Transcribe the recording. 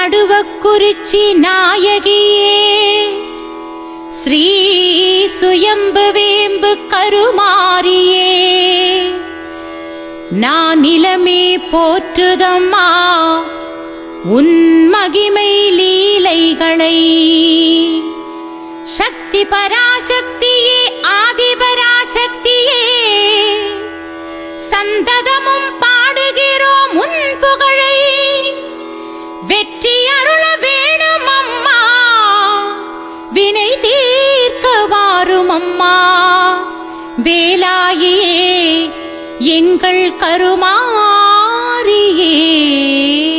நடுவக்குறிச்சி நாயகியே ஸ்ரீ சுயம்பு வேம்பு கருமாரியே நான் நிலமே போற்றுதம்மா உன் மகிமை லீலைகளை சக்தி பராசக்தியே ஆதிபராசக்தியே சந்ததமும் பாடுகிறோம் உன் புகழை வெற்றி அருள வேணும் அம்மா வினை தீர்க்க வாரும் அம்மா வேலாயே எங்கள் கருமாரியே